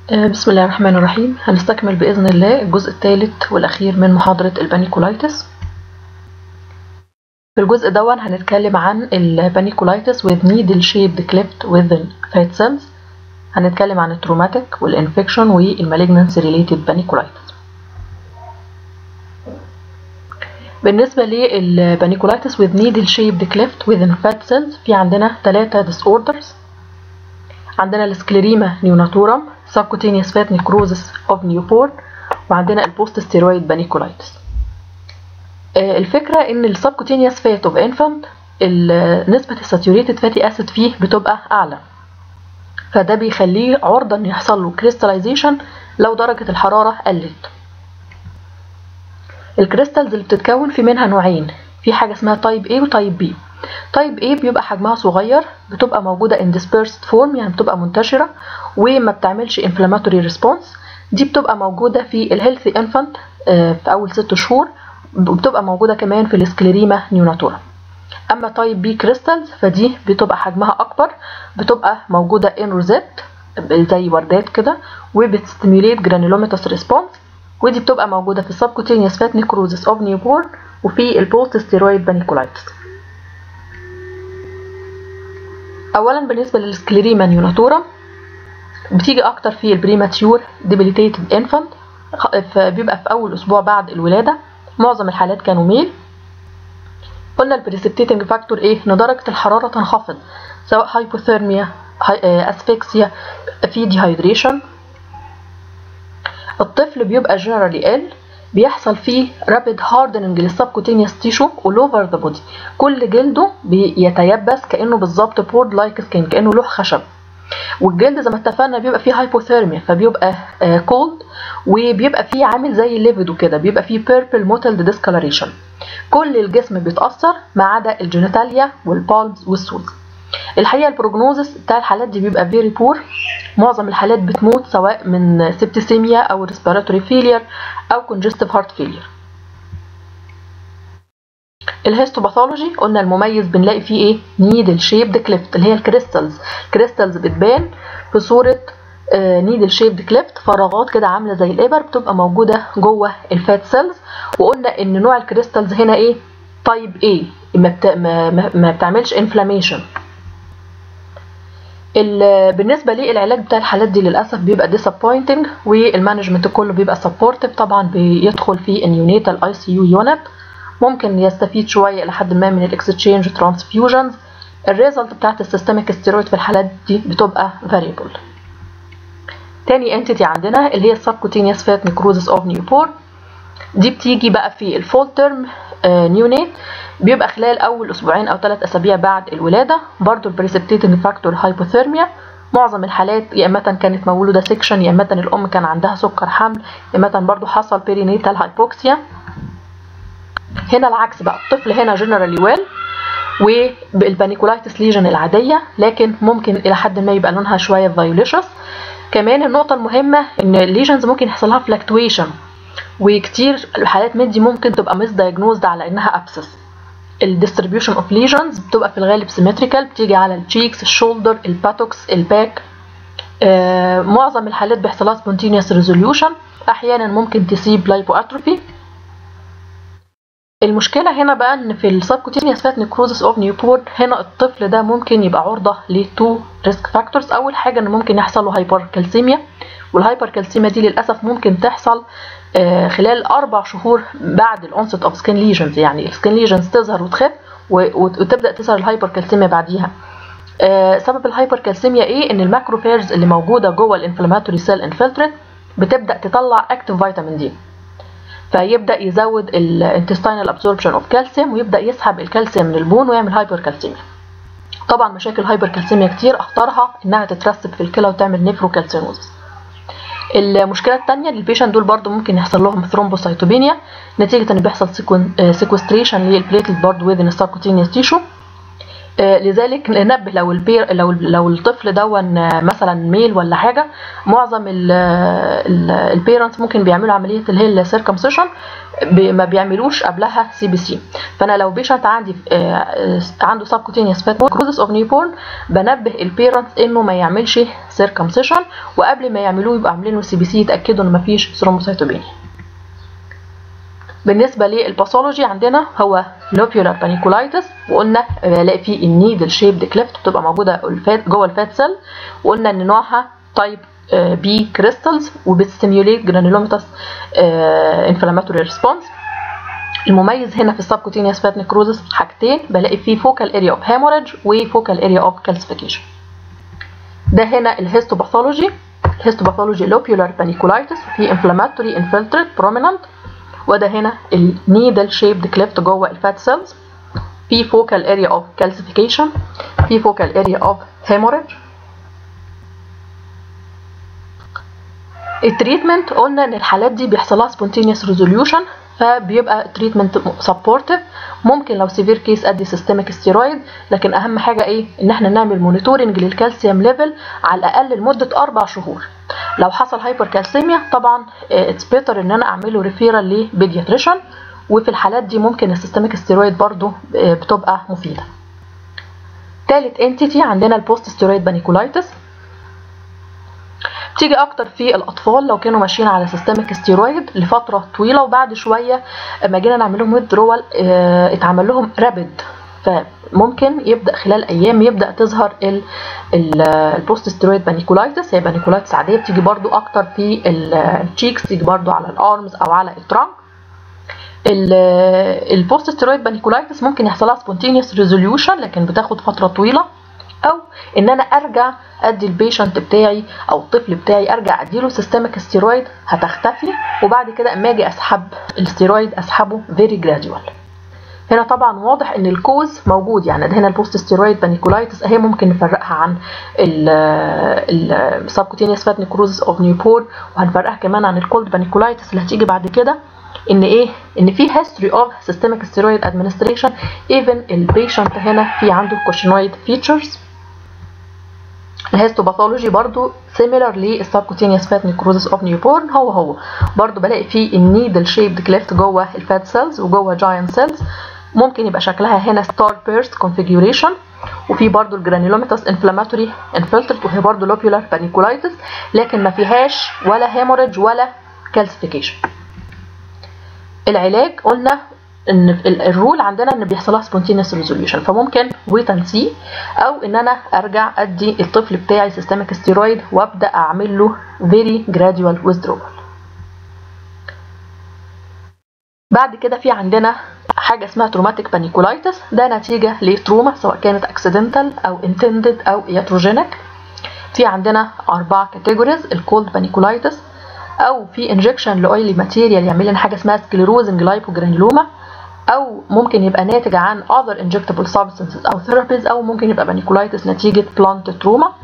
آه، بسم الله الرحمن الرحيم هنستكمل بإذن الله الجزء الثالث والأخير من محاضرة البانيكولايتس في الجزء دون هنتكلم عن البانيكولايتس with needle shaped cleft within fat cells هنتكلم عن التروماتيك والانفكشن والمالجنانسي ريليتد بانيكولايتس بالنسبة للبانيكولايتس with needle shaped cleft within fat cells في عندنا ثلاثة disorders عندنا السكليريما نيوناتورم subcutaneous fat necrosis of newborn وعندنا البوست ستيرويد بانيكولايتس الفكرة ان السبكوتينيوس فات اوف انفانت نسبة الساتوريتد فاتي اسيد فيه بتبقى اعلى فده بيخليه عرضة ان يحصل له كريستاليزيشن لو درجة الحرارة قلت الكريستالز اللي بتتكون في منها نوعين في حاجة اسمها تايب A وتايب B تايب A بيبقى حجمها صغير بتبقى موجودة in dispersed form يعني بتبقى منتشرة وما بتعملش inflammatory response دي بتبقى موجودة في الهيلثي انفانت في أول ست شهور وبتبقى موجودة كمان في السكليريما نيوناتورا أما تايب بي كريستالز فدي بتبقى حجمها أكبر بتبقى موجودة in روزيت زي وردات كده وبتستيميوليت جرانيلوميتاس ريسبونس ودي بتبقى موجودة في السبكوتينيوس فات نيكروزس اوف نيوبورن وفي البوست ستيرويد بانيكولايتس اولا بالنسبه للسكليريما نيوناتورا بتيجي اكتر في البريماتيور ديبيليتيتد انفانت بيبقى في اول اسبوع بعد الولاده معظم الحالات كانوا ميل قلنا البريسبتيتنج فاكتور ايه ان درجه الحراره تنخفض سواء هايبوثيرميا اسفكسيا في ديهايدريشن الطفل بيبقى جنرالي قال بيحصل فيه رابيد هاردننج للسبكوتينيوس تيشو all over the body كل جلده بيتيبس كانه بالظبط بورد لايك سكين كانه لوح خشب والجلد زي ما اتفقنا بيبقى فيه هايبوثيرميا فبيبقى كولد وبيبقى فيه عامل زي الليفيدو كده بيبقى فيه بيربل موتلد ديسكولاريشن كل الجسم بيتاثر ما عدا الجينيتاليا والبالمز والسولز الحقيقه البروجنوزس بتاع الحالات دي بيبقى فيري بور معظم الحالات بتموت سواء من سيبتيسيميا او ريسبيراتوري فيلير او كونجستيف هارت فيلير الهيستوباثولوجي قلنا المميز بنلاقي فيه ايه نيدل شيبد كليفت اللي هي الكريستالز كريستالز بتبان في صوره نيدل شيبد كليفت فراغات كده عامله زي الابر بتبقى موجوده جوه الفات سيلز وقلنا ان نوع الكريستالز هنا ايه تايب A ما, بت... ما, ما بتعملش انفلاميشن بالنسبة للعلاج بتاع الحالات دي للأسف بيبقى disappointing والمانجمنت كله بيبقى supportive طبعا بيدخل في النيونيتال اي سي يو يونت ممكن يستفيد شوية إلى حد ما من الاكستشينج ترانسفيوجنز الريزلت بتاعت السيستميك ستيرويد في الحالات دي بتبقى variable تاني انتيتي عندنا اللي هي subcutaneous fat necrosis of newborn دي بتيجي بقى في الفول تيرم نيونيت بيبقى خلال اول اسبوعين او ثلاث اسابيع بعد الولاده برضو البريسبتيتنج فاكتور هايبوثيرميا معظم الحالات يا اما كانت مولوده سكشن يا اما الام كان عندها سكر حمل يا اما برضو حصل بيرينيتال هايبوكسيا هنا العكس بقى الطفل هنا جنرالي ويل والبانيكولايتس ليجن العاديه لكن ممكن الى حد ما يبقى لونها شويه فايوليشس كمان النقطه المهمه ان الليجنز ممكن يحصل لها فلكتويشن وكتير الحالات من دي ممكن تبقى مس دايجنوزد على انها ابسس الديستريبيوشن اوف ليجنز بتبقى في الغالب سيمتريكال بتيجي على التشيكس الشولدر الباتوكس الباك آه معظم الحالات بيحصل لها سبونتينيوس ريزوليوشن احيانا ممكن تسيب لايبو اتروفي المشكلة هنا بقى ان في السبكوتينيوس فات نيكروزس اوف نيوبورن هنا الطفل ده ممكن يبقى عرضة لتو ريسك فاكتورز اول حاجة ان ممكن يحصل له هايبر كالسيميا والهايبر كالسيميا دي للاسف ممكن تحصل آه خلال اربع شهور بعد الانست اوف سكين ليجنز يعني السكين ليجنز تظهر وتخف وتبدا تظهر الهايبر كالسيميا بعديها آه سبب الهايبر كالسيميا ايه ان الماكروفيرز اللي موجوده جوه الانفلاماتوري سيل انفلتريت بتبدا تطلع اكتيف فيتامين دي فيبدا يزود الانتستينال ابسوربشن اوف كالسيوم ويبدا يسحب الكالسيوم من البون ويعمل هايبر كالسيميا طبعا مشاكل هايبر كالسيميا كتير اخطرها انها تترسب في الكلى وتعمل نيفروكالسينوزس المشكله الثانيه البيشنت دول برضو ممكن يحصل لهم ثرومبوسايتوبينيا نتيجه ان بيحصل سيكوستريشن للبليتلت برضو وذن الساركوتينيوس تيشو آه، لذلك ننبه لو البير لو لو الطفل دون آه، مثلا ميل ولا حاجه معظم البيرنتس ممكن بيعملوا عمليه اللي هي السيركمسيشن ما بيعملوش قبلها سي بي سي فانا لو بيشنت عندي آه، عنده سبكوتينيوس فات كروزس اوف نيوبورن بنبه البيرنتس انه ما يعملش سيركمسيشن وقبل ما يعملوه يبقى عاملين له سي بي سي يتاكدوا ان ما فيش ثرومبوسيتوبينيا بالنسبه للباثولوجي عندنا هو لوبيولار بانيكولايتس وقلنا بلاقي فيه النيدل شيبد كليفت بتبقى موجوده الفات جوه الفات سيل وقلنا ان نوعها تايب بي كريستالز وبتستيميوليت جرانيلوماتس انفلاماتوري ريسبونس المميز هنا في السبكوتينيوس فات نيكروزس حاجتين بلاقي فيه فوكال اريا اوف هيموريدج وفوكال اريا اوف كالسيفيكيشن ده هنا الهيستوباثولوجي الهيستوباثولوجي لوبيولار بانيكولايتس وفي انفلاماتوري انفلتريت بروميننت وده هنا النيدل شيبد كليفت جوه الفات سيلز في فوكال اريا اوف كالسيفيكيشن في فوكال اريا اوف هيموريدج التريتمنت قلنا ان الحالات دي بيحصل لها سبونتينيوس ريزوليوشن فبيبقى تريتمنت سبورتيف ممكن لو سيفير كيس ادي سيستميك ستيرويد لكن اهم حاجه ايه ان احنا نعمل مونيتورنج للكالسيوم ليفل على الاقل لمده اربع شهور لو حصل هايبر كالسيميا طبعا اتس بيتر ان انا اعمله ريفيرال لبيدياتريشن وفي الحالات دي ممكن السيستميك ستيرويد برضو بتبقى مفيده تالت انتيتي عندنا البوست ستيرويد بانيكولايتس بتيجي اكتر في الاطفال لو كانوا ماشيين على سيستميك ستيرويد لفتره طويله وبعد شويه اما جينا نعمل لهم ويدرول اه اتعمل لهم رابد فممكن يبدا خلال ايام يبدا تظهر البوست ستيرويد بانيكولايتس هي بانيكولايتس عاديه بتيجي برضو اكتر في التشيكس تيجي برضو على الارمز او على الترانك البوست ستيرويد بانيكولايتس ممكن يحصل لها سبونتينيوس ريزوليوشن لكن بتاخد فتره طويله او ان انا ارجع ادي البيشنت بتاعي او الطفل بتاعي ارجع اديله سيستميك ستيرويد هتختفي وبعد كده اما اجي اسحب الستيرويد اسحبه فيري جراديوال هنا طبعا واضح ان الكوز موجود يعني ده هنا البوست ستيرويد بانيكولايتس اهي ممكن نفرقها عن السبكوتينيوس فات نيكروزس اوف نيوبور وهنفرقها كمان عن الكولد بانيكولايتس اللي هتيجي بعد كده ان ايه ان في history of systemic steroid administration even البيشنت هنا في عنده كوشنويد features الهيستوباثولوجي برضو similar للسبكوتينيوس فات نيكروزس اوف نيوبورن هو هو برضو بلاقي فيه النيدل شيبد كليفت جوه الفات سيلز وجوه جاينت سيلز ممكن يبقى شكلها هنا ستار بيرست كونفيجوريشن وفي برضو الجرانيولوميتاس انفلاماتوري انفلترت وهي برضو لوبيولار بانيكولايتس لكن ما فيهاش ولا هيموريدج ولا كالسيفيكيشن العلاج قلنا ان الرول عندنا ان بيحصل لها سبونتينيوس ريزوليوشن فممكن ويت اند سي او ان انا ارجع ادي الطفل بتاعي سيستميك ستيرويد وابدا اعمل له فيري جراديوال ويزدرول بعد كده في عندنا حاجه اسمها تروماتيك بانيكولايتس ده نتيجه لتروما سواء كانت اكسيدنتال او انتندد او ياتروجينيك في عندنا اربع كاتيجوريز الكولد بانيكولايتس او في انجكشن لاويلي ماتيريال يعمل لنا حاجه اسمها سكليروزنج لايبوجرانيلوما او ممكن يبقى ناتج عن other injectable substances او therapies او ممكن يبقى بانيكولايتس نتيجه بلانت تروما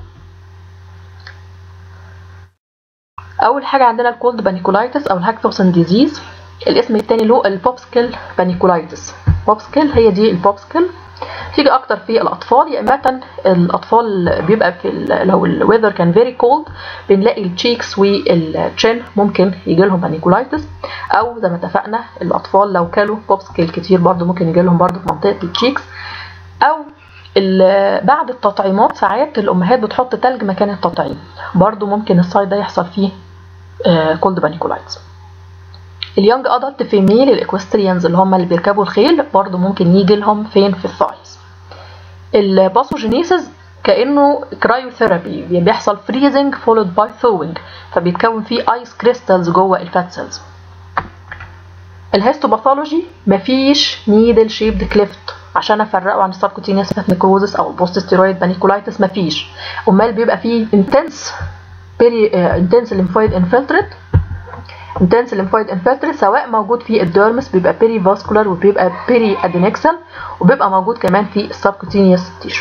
اول حاجه عندنا الكولد بانيكولايتس او الهاكتوسن ديزيز الاسم الثاني له البوبسكل بانيكولايتس بوبسكل هي دي البوبسكل تيجي اكتر في الاطفال يا اما الاطفال بيبقى في لو الويذر كان فيري كولد بنلاقي التشيكس والتشين ممكن يجي لهم بانيكولايتس او زي ما اتفقنا الاطفال لو كلوا بوبسكل كتير برضو ممكن يجي لهم برضو في منطقه التشيكس او بعد التطعيمات ساعات الامهات بتحط تلج مكان التطعيم برضو ممكن السايد ده يحصل فيه كولد بانيكولايتس اليونج ادلت فيميل الاكوستريانز اللي هم اللي بيركبوا الخيل برضو ممكن يجي لهم فين في الثايز الباثوجينيسيس كانه كرايوثيرابي بيحصل فريزنج فولود باي ثوينج فبيتكون فيه ايس كريستالز جوه الفات سيلز الهيستوباثولوجي مفيش نيدل شيبد كليفت عشان افرقه عن السبكوتينيوس فات نيكروزس او البوست ستيرويد بانيكولايتس مفيش امال بيبقى فيه انتنس بيري انتنس ليمفويد انفلتريت intense lymphoid infiltrate سواء موجود في الديرمس بيبقى بيري فاسكولار وبيبقى بيري ادينكسل وبيبقى موجود كمان في السبكوتينيوس تيشو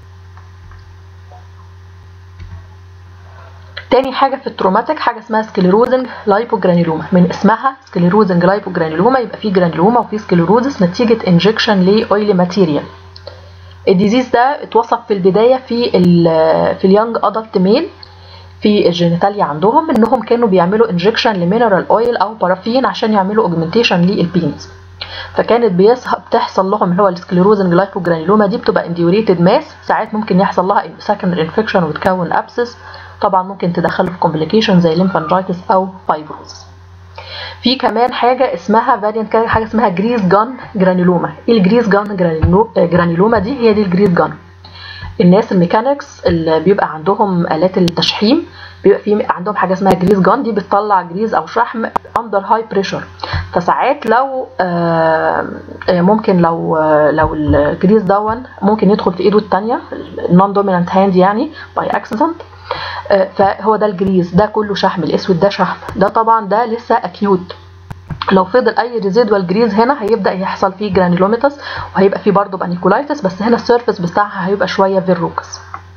تاني حاجه في التروماتيك حاجه اسمها سكليروزنج لايبوجرانيلوما من اسمها سكليروزنج لايبوجرانيلوما يبقى في جرانيلوما وفي سكليروزس نتيجه انجكشن لاويلي ماتيريال الديزيز ده اتوصف في البدايه في ال في اليونج ادلت ميل في الجينيتاليا عندهم انهم كانوا بيعملوا انجكشن لمينرال اويل او بارافين عشان يعملوا اوجمنتيشن للبينز فكانت بتحصل لهم اللي هو السكليروزنج لايفوجرانيلوما دي بتبقى انديوريتد ماس ساعات ممكن يحصل لها سكندري انفكشن وتكون ابسس طبعا ممكن تدخله في كومبليكيشن زي ليمفانجيتس او فايبروز في كمان حاجه اسمها فاريانت حاجه اسمها جريس جان جرانيلوما ايه الجريس جان جرانيلوما دي هي دي الجريس جان الناس الميكانكس اللي بيبقى عندهم الات التشحيم بيبقى في عندهم حاجه اسمها جريز جان دي بتطلع جريز او شحم اندر هاي بريشر فساعات لو ممكن لو لو الجريز دون ممكن يدخل في ايده الثانيه النون دومينانت هاند يعني باي اكسيدنت فهو ده الجريز ده كله شحم الاسود ده شحم ده طبعا ده لسه اكيوت لو فضل اي ريزيدوال جريز هنا هيبدا يحصل فيه جرانيلوميتاس وهيبقى فيه برضه بانيكولايتس بس هنا السيرفيس بتاعها هيبقى شويه فيروكس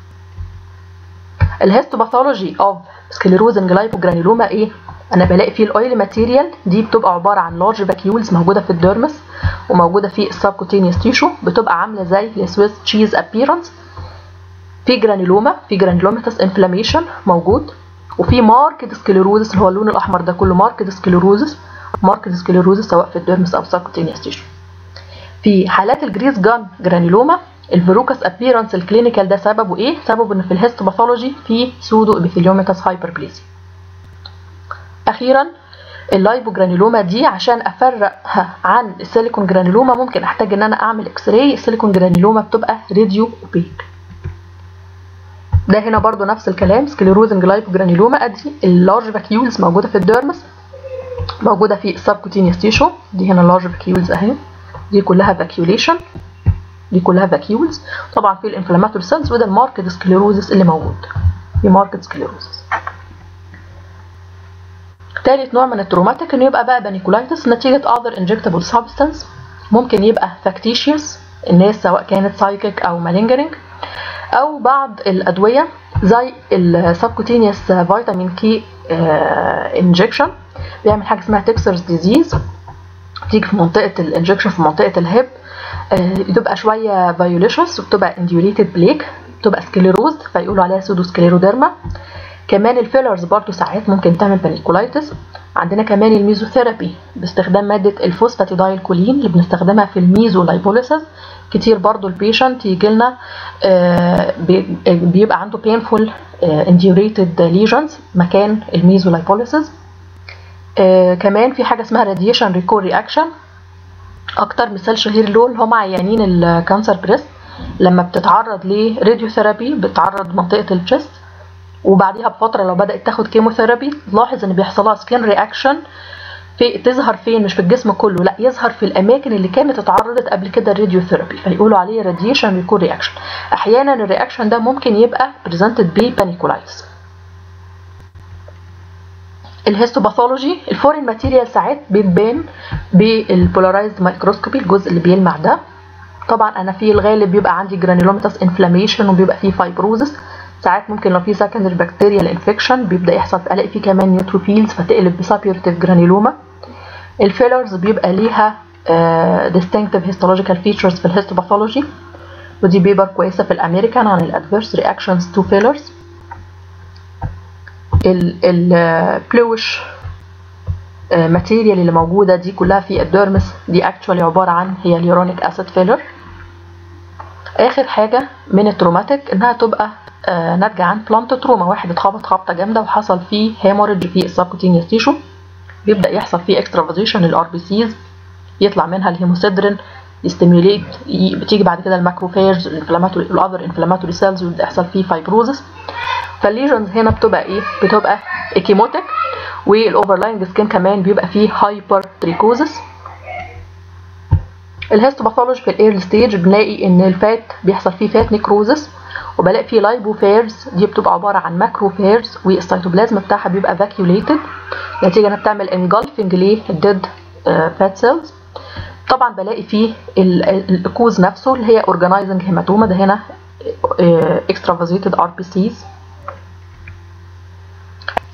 الهيستوباثولوجي اوف سكليروزنج لايبوجرانيلوما ايه انا بلاقي فيه الاويل ماتيريال دي بتبقى عباره عن لارج فاكيولز موجوده في الديرمس وموجوده في السبكوتينيوس تيشو بتبقى عامله زي السويس تشيز ابيرنس في جرانيلوما في جرانيلوميتاس انفلاميشن موجود وفي ماركد سكليروزس اللي هو اللون الاحمر ده كله ماركد سكليروزس ماركد سكليروزس سواء في الديرمس او سبكوتينيوس تيشو في حالات الجريس جان جرانيلوما الفيروكس ابيرنس الكلينيكال ده سببه ايه سببه ان في الهيستوباثولوجي في سودو ابيثيليوميتاس هايبربليزيا اخيرا اللايبوجرانيلوما دي عشان افرقها عن السيليكون جرانيلوما ممكن احتاج ان انا اعمل اكس راي السيليكون جرانيلوما بتبقى راديو اوبيك ده هنا برضو نفس الكلام سكليروزنج لايبوجرانيلوما ادي اللارج فاكيولز موجوده في الديرمس موجوده في السبكوتينيوس تيشو دي هنا اللارج فاكيولز اهي دي كلها فاكيوليشن دي كلها فاكيولز طبعا في الانفلاماتوري سيلز وده الماركت سكليروزس اللي موجود في ماركت سكليروزس ثالث نوع من التروماتيك انه يبقى بقى بانيكولايتس نتيجه other injectable substance ممكن يبقى فاكتيشيوس الناس سواء كانت سايكيك او مالينجرينج او بعض الادويه زي السبكوتينيوس فيتامين كي انجكشن بيعمل حاجه اسمها تكسرز ديزيز تيجي في منطقه الانجكشن في منطقه الهيب بتبقى شويه فايوليشس وبتبقى انديوليتد بليك بتبقى سكليروز فيقولوا عليها سودو سكليروديرما كمان الفيلرز برضو ساعات ممكن تعمل بانيكولايتس عندنا كمان الميزوثيرابي باستخدام مادة الفوسفاتيدايل كولين اللي بنستخدمها في الميزو لايبوليسيس كتير برضو البيشنت يجي لنا بيبقى عنده painful indurated lesions مكان الميزو لايبوليسيس كمان في حاجة اسمها radiation recall reaction اكتر مثال شهير له اللي هم عيانين الكانسر بريست لما بتتعرض لراديوثيرابي بتعرض منطقة الجست وبعديها بفتره لو بدات تاخد كيموثيرابي تلاحظ ان بيحصل لها سكين رياكشن في تظهر فين مش في الجسم كله لا يظهر في الاماكن اللي كانت اتعرضت قبل كده الراديوثيرابي فيقولوا عليه راديشن ريكول رياكشن احيانا الرياكشن ده ممكن يبقى بريزنتد ببانيكولايتس الهيستوباثولوجي الفورين ماتيريال ساعات بتبان بالبولارايزد مايكروسكوبي الجزء اللي بيلمع ده طبعا انا في الغالب بيبقى عندي جرانيلوميتاس انفلاميشن وبيبقى فيه فايبروزس ساعات ممكن لو في سكندري بكتيريال انفكشن بيبدا يحصل الاقي فيه كمان نيوتروفيلز فتقلب بسابيورتيف جرانيلوما الفيلرز بيبقى ليها distinctive histological features في الهيستوباثولوجي ودي بيبر كويسه في الامريكان عن الادفيرس رياكشنز تو فيلرز البلوش ماتيريال اللي موجوده دي كلها في الديرمس دي اكشوالي عباره عن هي اليورونيك اسيد فيلر اخر حاجه من التروماتيك انها تبقى آه ناتجه عن بلانت تروما واحد اتخبط خبطه جامده وحصل فيه هيموريدج في السبكوتينيوس تيشو بيبدا يحصل فيه اكسترافازيشن للار بي سيز يطلع منها الهيموسيدرين يستيميوليت بتيجي بعد كده الماكروفاج الانفلاماتوري الاذر انفلاماتوري سيلز ويبدا يحصل فيه فايبروزس فالليجنز هنا بتبقى ايه بتبقى ايكيموتيك والاوفرلاينج سكين كمان بيبقى فيه هايبر تريكوزس الهيستوباثولوجي في الايرلي ستيج بنلاقي ان الفات بيحصل فيه فات نيكروزس وبلاقي فيه لايبوفيرز دي بتبقى عباره عن ماكروفيرز والسيتوبلازم بتاعها بيبقى فاكيوليتد نتيجه انها بتعمل انجلفنج للديد فات سيلز طبعا بلاقي فيه الاكوز نفسه اللي هي اورجانيزنج هيماتوما ده هنا اكسترافازيتد ار بي سيز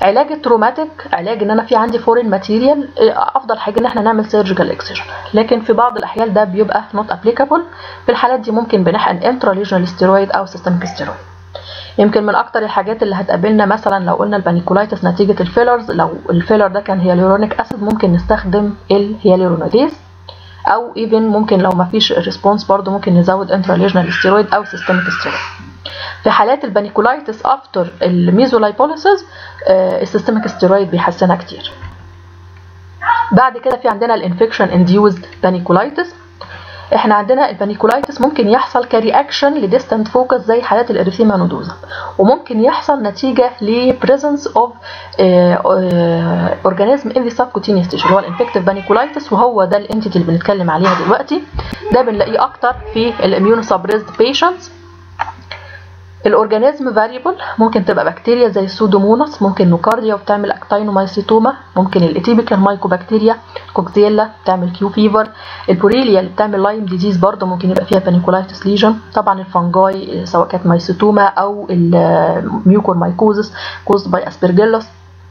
علاج التروماتيك علاج ان انا في عندي فورين ماتيريال افضل حاجه ان احنا نعمل سيرجيكال اكسجن لكن في بعض الاحيان ده بيبقى نوت ابليكابل في الحالات دي ممكن بنحقن انترا ليجنال ستيرويد او سيستميك ستيرويد يمكن من اكتر الحاجات اللي هتقابلنا مثلا لو قلنا البانيكولايتس نتيجه الفيلرز لو الفيلر ده كان هيالورونيك اسيد ممكن نستخدم الهيالورونيديز او ايفن ممكن لو ما فيش ريسبونس برضو ممكن نزود انترا ليجنال ستيرويد او سيستميك ستيرويد في حالات البانيكولايتس افتر الميزولايبوليسيس السيستميك ستيرويد بيحسنها كتير بعد كده في عندنا الانفكشن انديوزد بانيكولايتس احنا عندنا البانيكولايتس ممكن يحصل كرياكشن لديستانت فوكس زي حالات الاريثيما نودوزا وممكن يحصل نتيجه لبريزنس اوف اورجانيزم ان ذا سبكوتينيوس تيشو اللي هو الانفكتيف بانيكولايتس وهو ده الانتيتي اللي بنتكلم عليها دلوقتي ده بنلاقيه اكتر في الاميون سبريزد بيشنتس الاورجانيزم فاريبل ممكن تبقى بكتيريا زي السودوموناس ممكن نوكارديا وبتعمل اكتاينومايسيتوما ممكن الاتيبيكال مايكوبكتيريا كوكزيلا بتعمل كيو فيفر البوريليا اللي بتعمل لايم ديزيز برضه ممكن يبقى فيها بانيكولايتس ليجن طبعا الفنجاي سواء كانت مايسيتوما او الميوكور مايكوزس كوزد باي اسبرجيلوس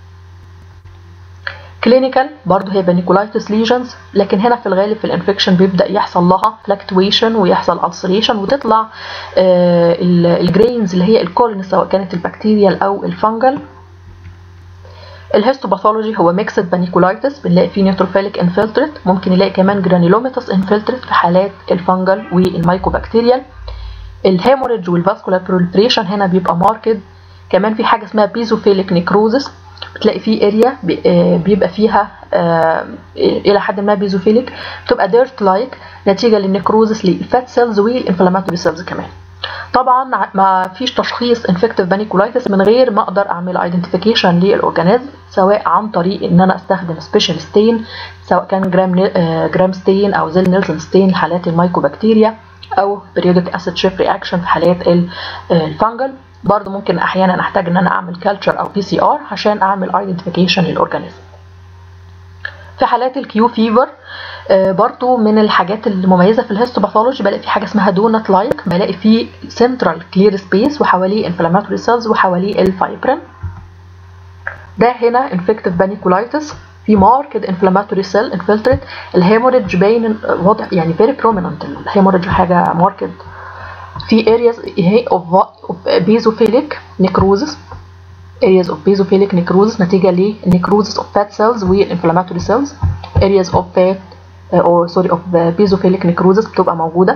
كلينيكال برضه هي بانيكولايتس ليجنز لكن هنا في الغالب في الانفكشن بيبدا يحصل لها فلكتويشن ويحصل السريشن وتطلع آه الجرينز اللي هي الكولن سواء كانت البكتيريال او الفنجل الهيستوباثولوجي هو ميكسد بانيكولايتس بنلاقي فيه نيوتروفيليك انفلتريت ممكن نلاقي كمان جرانيلوميتاس انفلتريت في حالات الفنجل والمايكوبكتيريال الهيموريدج والفاسكولار بروليفريشن هنا بيبقى ماركد كمان في حاجه اسمها بيزوفيليك نيكروزس بتلاقي فيه اريا بيبقى فيها الى حد ما بيزوفيليك بتبقى ديرت لايك نتيجه للنكروزس للفات سيلز والانفلاماتوري سيلز كمان طبعا ما فيش تشخيص انفكتيف بانيكولايتس من غير ما اقدر اعمل ايدنتيفيكيشن للاورجانيزم سواء عن طريق ان انا استخدم سبيشال ستين سواء كان جرام جرام ستين او زيل نيلسون ستين لحالات المايكوبكتيريا او بريودك اسيد شيف رياكشن في حالات الفنجل برضو ممكن احيانا احتاج ان انا اعمل كالتشر او بي سي ار عشان اعمل ايدنتيفيكيشن للاورجانيزم في حالات الكيو فيفر برضو من الحاجات المميزه في الهيستوباثولوجي بلاقي في حاجه اسمها دونت لايك بلاقي في سنترال كلير سبيس وحواليه انفلاماتوري سيلز وحواليه الفايبرين ده هنا انفكتيف بانيكولايتس في ماركد انفلاماتوري سيل انفلتريت الهيموريدج باين واضح يعني فيري بروميننت الهيموريدج حاجه ماركد في areas of, of basophilic necrosis areas of basophilic necrosis نتيجة للنecrosis of fat cells والinflammatory cells areas of fat uh, or sorry of basophilic necrosis بتبقى موجودة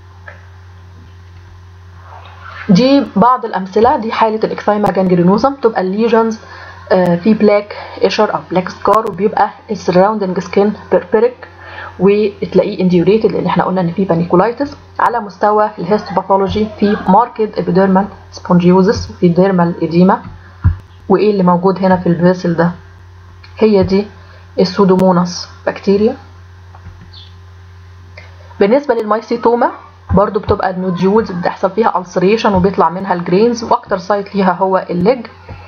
دي بعض الأمثلة دي حالة الإكثايما جانجرينوزم بتبقى الليجنز في بلاك اشر أو بلاك سكار وبيبقى السراوندنج سكين بيربيريك وتلاقيه انديوريتد لان احنا قلنا ان في بانيكولايتس على مستوى الهيستوباثولوجي في ماركد ابيديرمال سبونجيوزس وفي ديرمال اديما وايه اللي موجود هنا في الفيسل ده هي دي السودوموناس بكتيريا بالنسبه للمايسيتوما برضو بتبقى النوديولز بتحصل فيها ulceration وبيطلع منها الجرينز واكتر سايت ليها هو الليج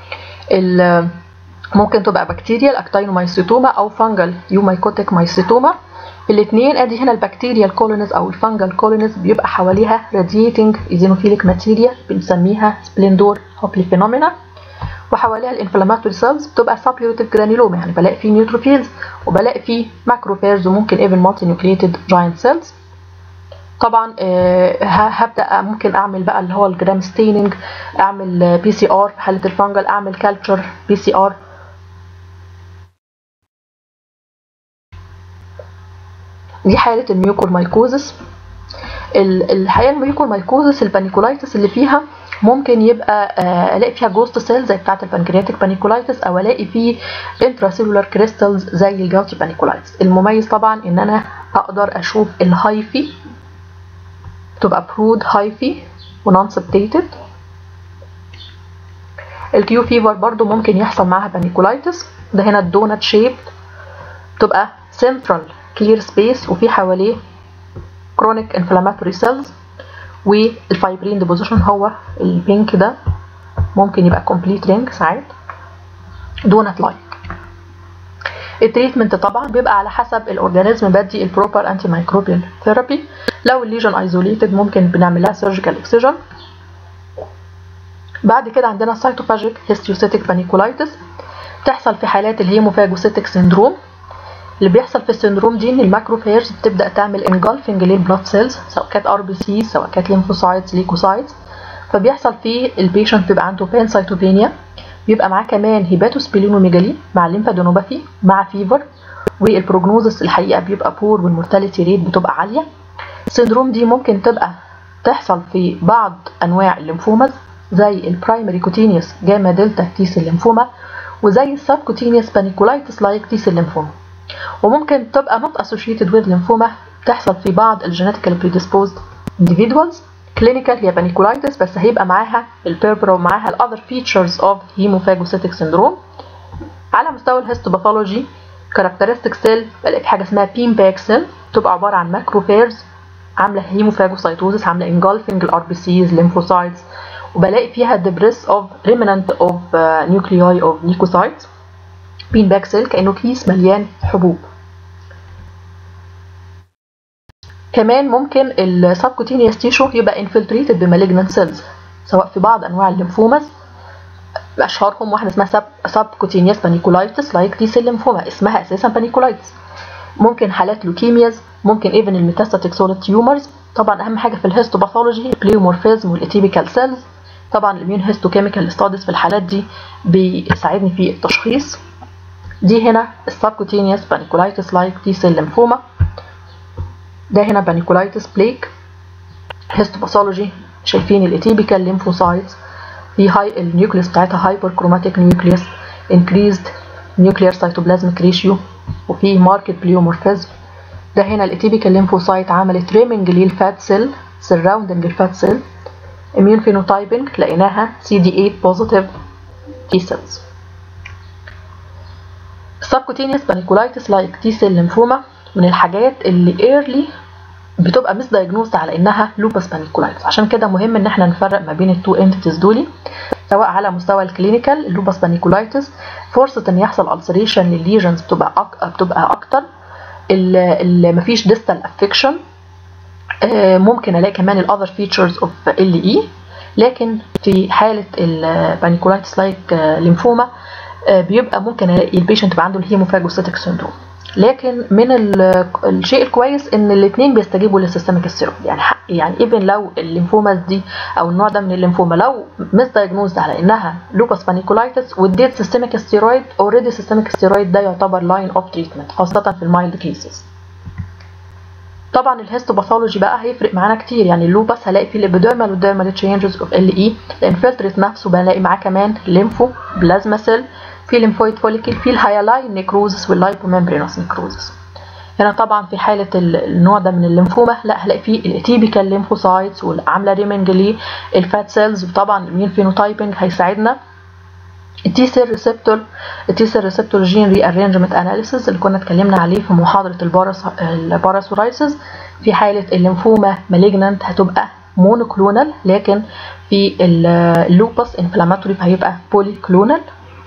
ممكن تبقى بكتيريال اكتاينومايسيتوما او فانجل يومايكوتيك مايسيتوما الاثنين ادي هنا البكتيريا الكولونيز او الفانجل كولونيز بيبقى حواليها راديتنج ايزينوفيليك ماتيريا بنسميها سبلندور هوبلي فينومينا وحواليها الانفلاماتوري سيلز بتبقى سابيوتيف جرانيلوما يعني بلاقي فيه نيوتروفيلز وبلاقي فيه ماكروفيرز وممكن ايفن مالتي نيوكليتد جاينت سيلز طبعا هبدا ممكن اعمل بقى اللي هو الجرام ستيننج اعمل بي سي ار في حاله الفانجل اعمل كالتشر بي سي ار دي حالة الميوكور مايكوزس الحقيقة الميوكور مايكوزس البانيكولايتس اللي فيها ممكن يبقى الاقي فيها جوست سيل زي بتاعة البنكرياتيك بانيكولايتس او الاقي فيه انتراسيلولار كريستالز زي الجاوتي بانيكولايتس المميز طبعا ان انا اقدر اشوف الهايفي تبقى برود هايفي ونون سبتيتد الكيو فيفر برضو ممكن يحصل معاها بانيكولايتس ده هنا الدونت شيب تبقى سنترال كلير سبيس وفي حواليه كرونيك انفلاماتوري سيلز والفايبرين ديبوزيشن هو البينك ده ممكن يبقى كومبليت رينج ساعات دونت لايك التريتمنت طبعا بيبقى على حسب الاورجانيزم بدي البروبر انتي مايكروبيال ثيرابي لو الليجن ايزوليتد ممكن بنعمل لها سيرجيكال اكسجن بعد كده عندنا سايتوفاجيك هيستيوسيتيك بانيكولايتس بتحصل في حالات الهيموفاجوسيتك سيندروم اللي بيحصل في السندروم دي ان الماكروفاجز بتبدا تعمل انجلفنج للبلاد سيلز سواء كانت ار بي سي سواء كانت ليمفوسايتس ليكوسايتس فبيحصل في البيشنت بيبقى عنده بانسايتوبينيا بيبقى معاه كمان هيباتوسبلينوميجالي مع الليمفادينوباثي مع فيفر والبروجنوزس الحقيقه بيبقى بور والمورتاليتي ريت بتبقى عاليه السندروم دي ممكن تبقى تحصل في بعض انواع الليمفوماز زي البرايمري كوتينيوس جاما دلتا تي سيل ليمفوما وزي السبكوتينيوس بانيكولايتس لايك تي سيل ليمفوما وممكن تبقى not associated with lymphoma تحصل في بعض الجينيتيكال predisposed individuals clinical هي بانيكولايتس بس هيبقى معاها البيربرا ومعاها ال other features of hemophagocytic syndrome على مستوى الهيستوباثولوجي كاركترستيك سيل بلاقي في حاجه اسمها بين باك سيل تبقى عباره عن ماكروفيرز عامله هيموفاجوسايتوزس عامله انجلفنج الار بي سيز lymphocytes وبلاقي فيها debris of remnant of uh, nuclei of leukocytes بين باك سيل كانه كيس مليان حبوب كمان ممكن السبكوتينيوس تيشو يبقى انفلتريتد بمالجنان سيلز سواء في بعض انواع الليمفوماز اشهرهم واحده اسمها سب سبكوتينيوس بانيكولايتس لايك تي سيل ليمفوما اسمها اساسا بانيكولايتس ممكن حالات لوكيمياز ممكن ايفن الميتاستاتيك سوليد تيومرز طبعا اهم حاجه في الهيستوباثولوجي البليومورفيزم والاتيبيكال سيلز طبعا الاميون هيستوكيميكال ستاديز في الحالات دي بيساعدني في التشخيص دي هنا السبكوتينيوس بانيكولايتس لايك تي سيل ليمفوما ده هنا بانيكولايتس بليك هيستوباثولوجي شايفين الاتيبيكال ليمفوسايتس في هاي النيوكليس بتاعتها هايبر كروماتيك نيوكليس انكريزد نيوكليير سيتوبلازميك ريشيو وفي ماركت بليومورفيزم ده هنا الاتيبيكال ليمفوسايت عملت ريمنج للفات سيل سراوندنج الفات سيل اميون فينوتايبنج لقيناها سي دي 8 بوزيتيف تي سيلز السبكوتينيوس بانيكولايتس لايك تي سيل ليمفوما من الحاجات اللي ايرلي بتبقى مس دايجنوزد على انها لوبس بانيكولايتس عشان كده مهم ان احنا نفرق ما بين التو انتيتيز دولي سواء على مستوى الكلينيكال اللوبس بانيكولايتس فرصه ان يحصل السريشن للليجنز بتبقى أك... بتبقى اكتر اللي مفيش ديستال افكشن ممكن الاقي كمان الاذر فيتشرز اوف ال اي لكن في حاله البانيكولايتس لايك ليمفوما بيبقى ممكن الاقي البيشنت يبقى عنده الهيموفاجوسيتك سيندروم لكن من الشيء الكويس ان الاثنين بيستجيبوا للسيستميك ستيرويد يعني يعني ايفن لو الليمفوماز دي او النوع ده من الليمفوما لو مس دايجنوزد على انها لوبس بانيكولايتس واديت سيستميك ستيرويد اوريدي سيستميك ستيرويد ده يعتبر لاين اوف تريتمنت خاصه في المايلد كيسز طبعا الهيستوباثولوجي بقى هيفرق معانا كتير يعني اللوبس هلاقي فيه الابيديرمال والديرمال تشينجز اوف ال اي الانفلتريت نفسه بلاقي معاه كمان ليمفو بلازما سيل في ليمفويد فوليكل في الهايلاين نيكروزس واللايبوممبرينوس نيكروزس هنا طبعا في حاله النوع ده من الليمفوما لا هلاقي فيه الاتيبيكال ليمفوسايتس وعامله ريمنج للفات سيلز وطبعا الاميون فينوتايبنج هيساعدنا التي سيل ريسبتور التي سيل ريسبتور جين ري ارينجمنت اناليسيس اللي كنا اتكلمنا عليه في محاضره الباراس الباراسورايسيس في حاله الليمفوما مالجنانت هتبقى مونوكلونال لكن في اللوبس انفلاماتوري فهيبقى بولي كلونال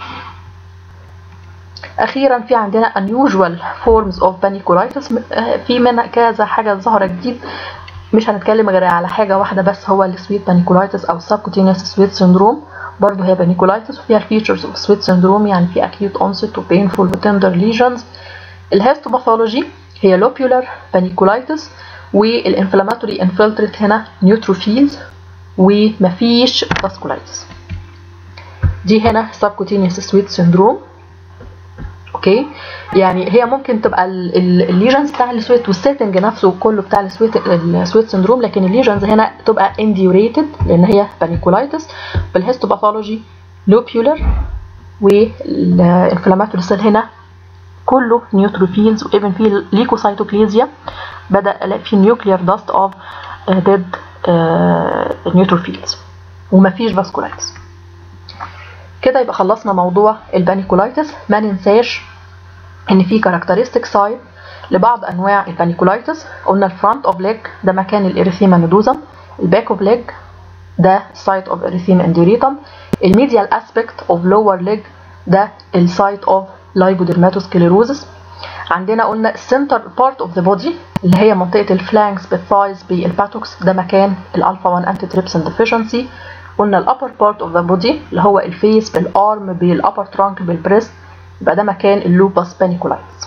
اخيرا في عندنا unusual forms of panicolitis في منها كذا حاجه ظاهره جديد مش هنتكلم غير على حاجه واحده بس هو السويت بانيكولايتس او subcutaneous سويت سيندروم برضه هي بانيكولايتس وفيها الفيتشرز اوف سويت سيندروم يعني في acute onset و painful و tender lesions الهيستوباثولوجي هي lobular panicolitis والانفلاماتوري انفلتريت هنا نيوتروفيلز ومفيش فاسكولايتس دي هنا subcutaneous سويت سيندروم اوكي يعني هي ممكن تبقى الليجنز بتاع السويت والسيتنج نفسه كله بتاع السويت السويت سندروم لكن الليجنز هنا تبقى انديوريتد لان هي بانيكولايتس بالهيستوباثولوجي لوبيولر والانفلاماتوري سيل هنا كله نيوتروفيلز وايفن في ليكوسايتوبليزيا بدا الاقي في نيوكليير داست اوف ديد نيوتروفيلز ومفيش فاسكولايتس كده يبقى خلصنا موضوع البانيكولايتس ما ننساش ان في كاركترستيك سايد لبعض انواع البانيكولايتس قلنا الفرونت اوف ليج ده مكان الاريثيما نودوزم الباك اوف ليج ده سايت اوف اريثيما انديوريتم الميديال اسبكت اوف لور ليج ده السايت اوف لايبوديرماتوسكليروزس عندنا قلنا السنتر بارت اوف ذا بودي اللي هي منطقه الفلانكس بالثايز بالباتوكس ده مكان الالفا 1 انتي تريبسين ديفيشنسي قلنا الابر بارت اوف ذا بودي اللي هو الفيس بالارم بالابر ترانك بالبريست يبقى ده مكان اللوبس بانيكولايتس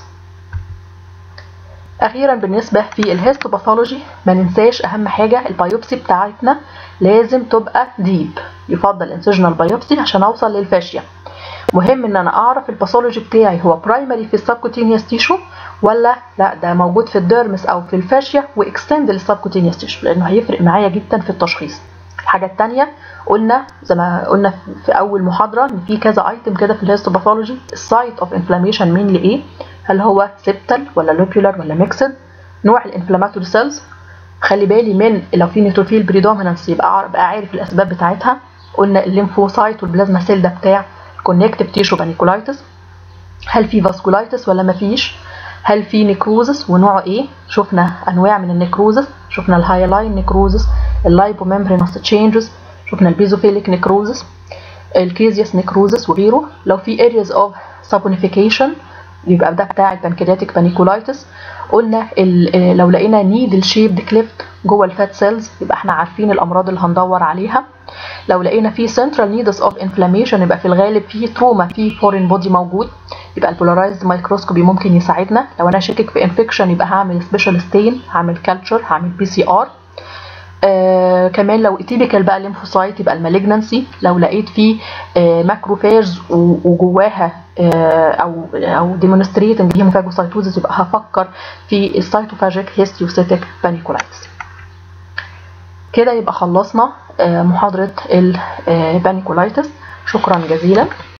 اخيرا بالنسبه في الهيستوباثولوجي ما ننساش اهم حاجه البيوبسي بتاعتنا لازم تبقى ديب يفضل انسجنال بايوبسي عشان اوصل للفاشيه مهم ان انا اعرف الباثولوجي بتاعي هو برايمري في السبكوتينيوس تيشو ولا لا ده موجود في الديرمس او في الفاشيه واكستند للسبكوتينيوس تيشو لانه هيفرق معايا جدا في التشخيص الحاجه الثانيه قلنا زي ما قلنا في اول محاضره ان في كذا ايتم كده في الهيستوباثولوجي السايت اوف انفلاميشن مين لايه هل هو سيبتال ولا لوبيولار ولا ميكسد نوع الانفلاماتوري سيلز خلي بالي من لو في نيتروفيل بريدومينانس يبقى ابقى عارف الاسباب بتاعتها قلنا الليمفوسايت والبلازما سيل ده بتاع كونكتيف تيشو بانيكولايتس هل في فاسكولايتس ولا مفيش هل في نيكروزس ونوعه ايه شفنا انواع من النيكروزس شفنا الهايلاين نيكروزس اللايبوممبرينوس تشينجز شفنا البيزوفيليك نيكروزس الكيزياس نيكروزس وغيره لو في areas of saponification يبقى ده بتاع البنكرياتيك بانيكولايتس قلنا لو لقينا نيدل شيبد كليفت جوه الفات سيلز يبقى احنا عارفين الامراض اللي هندور عليها لو لقينا في سنترال نيدس اوف انفلاميشن يبقى في الغالب في تروما في فورين بودي موجود يبقى البولارايزد مايكروسكوبي ممكن يساعدنا لو انا شاكك في انفكشن يبقى هعمل سبيشال ستين هعمل كالتشر هعمل بي سي ار آه كمان لو اتيبيكال بقى ليمفوسايت يبقى المالجنسي لو لقيت فيه آه ماكروفاج وجواها آه او او ديمونستريتنج هيموفاجوسايتوزس يبقى هفكر في السيتوفاجيك هيستيوسيتيك بانيكولايتس كده يبقى خلصنا محاضرة البانيكولايتس شكرا جزيلا